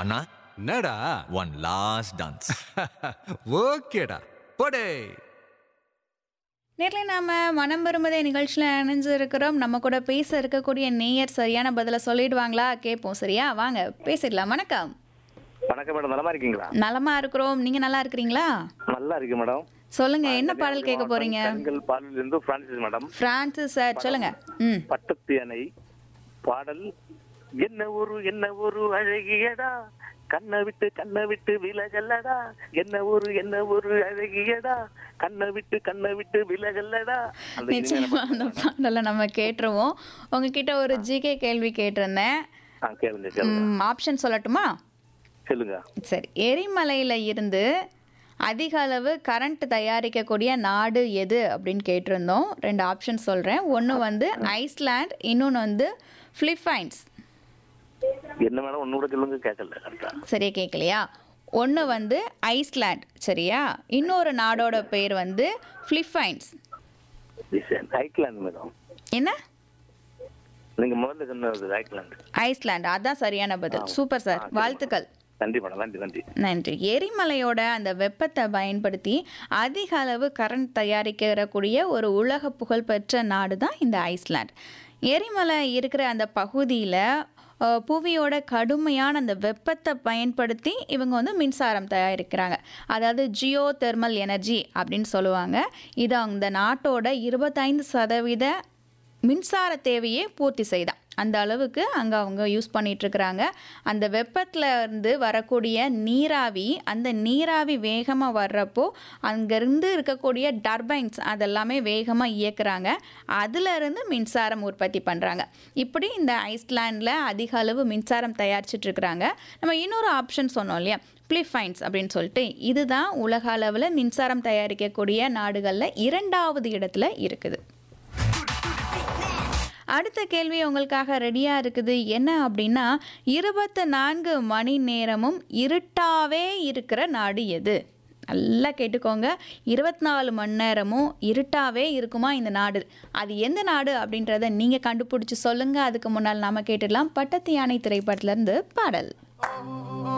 அண்ணா என்னடா one last dance ஓகேடா போடே நேரில் நாம் மனம் வரும்பதே நிகழ்ச்சியில் இணைஞ்சு இருக்கிறோம் நம்ம கூட பேச இருக்கக்கூடிய நேயர் சரியான பதிலை சொல்லிடுவாங்களா கேட்போம் சரியா வாங்க பேசிடலாம் வணக்கம் வணக்கம் மேடம் நலமா இருக்கீங்களா நலமா இருக்கிறோம் நீங்க நல்லா இருக்கிறீங்களா நல்லா இருக்கு மேடம் சொல்லுங்க என்ன பாடல் கேட்க போறீங்க பெண்கள் பாடலில் இருந்து பிரான்சிஸ் மேடம் பிரான்சிஸ் சார் சொல்லுங்க ம் பட்டத்து அணை பாடல் என்ன ஒரு என்ன ஒரு அழகியடா கண்ணை விட்டு கண்ணை விட்டு விலகல்லடா என்ன ஒரு என்ன ஒரு அழகியடா கண்ணை விட்டு கண்ணை விட்டு விலகல்லடா அந்த இனிமையான நிச்சயமா அந்த பாடலை நம்ம கேட்டுருவோம் உங்ககிட்ட ஒரு ஜிகே கேள்வி கேட்டிருந்தேன் ஆ, கேளுங்க கேளுங்க ஆப்ஷன் சொல்லட்டுமா சொல்லுங்க சரி எரிமலையில இருந்து அதிக அளவு கரண்ட் தயாரிக்கக்கூடிய நாடு எது அப்படின்னு கேட்டிருந்தோம் ரெண்டு ஆப்ஷன் சொல்கிறேன் ஒன்று வந்து ஐஸ்லாண்ட் இன்னொன்று வந்து ஃபிலிப்பைன்ஸ் என்ன மேடம் ஒன்னு கூட சொல்லுங்க கேட்கல கரெக்டா சரியா கேட்கலையா ஒன்று வந்து ஐஸ்லாண்ட் சரியா இன்னொரு நாடோட பேர் வந்து ஃபிலிப்பைன்ஸ் ஐக்லாந்து மேடம் என்ன நீங்க முதல்ல சொன்னது ஐக்லாந்து ஐஸ்லாண்ட் அதான் சரியான பதில் சூப்பர் சார் வாழ்த்துக்கள் நன்றி மேடம் நன்றி நன்றி நன்றி எரிமலையோட அந்த வெப்பத்தை பயன்படுத்தி அதிக அளவு கரண்ட் தயாரிக்கிறக்கூடிய ஒரு உலக புகழ்பெற்ற நாடு தான் இந்த ஐஸ்லாண்ட் எரிமலை இருக்கிற அந்த பகுதியில் புவியோட கடுமையான அந்த வெப்பத்தை பயன்படுத்தி இவங்க வந்து மின்சாரம் தயாரிக்கிறாங்க அதாவது ஜியோ தெர்மல் எனர்ஜி அப்படின்னு சொல்லுவாங்க இது அந்த நாட்டோட இருபத்தைந்து சதவீத மின்சார தேவையை பூர்த்தி செய்தான் அந்த அளவுக்கு அங்கே அவங்க யூஸ் பண்ணிட்டு இருக்கிறாங்க அந்த வெப்பத்துல இருந்து வரக்கூடிய நீராவி அந்த நீராவி வேகமாக வர்றப்போ அங்கேருந்து இருக்கக்கூடிய டர்பைன்ஸ் அதெல்லாமே வேகமாக இயக்குறாங்க அதிலிருந்து மின்சாரம் உற்பத்தி பண்ணுறாங்க இப்படி இந்த ஐஸ்லாண்டில் அதிக அளவு மின்சாரம் தயாரிச்சிட்டு இருக்கிறாங்க நம்ம இன்னொரு ஆப்ஷன் சொன்னோம் இல்லையா பிலிப்பைன்ஸ் அப்படின்னு சொல்லிட்டு இதுதான் உலக அளவில் மின்சாரம் தயாரிக்கக்கூடிய நாடுகளில் இரண்டாவது இடத்துல இருக்குது அடுத்த கேள்வி உங்களுக்காக ரெடியாக இருக்குது என்ன அப்படின்னா இருபத்து நான்கு மணி நேரமும் இருட்டாவே இருக்கிற நாடு எது நல்லா கேட்டுக்கோங்க இருபத்தி நாலு மணி நேரமும் இருட்டாவே இருக்குமா இந்த நாடு அது எந்த நாடு அப்படின்றத நீங்கள் கண்டுபிடிச்சி சொல்லுங்கள் அதுக்கு முன்னால் நாம கேட்டுடலாம் பட்டத்து யானை திரைப்படத்துலேருந்து பாடல்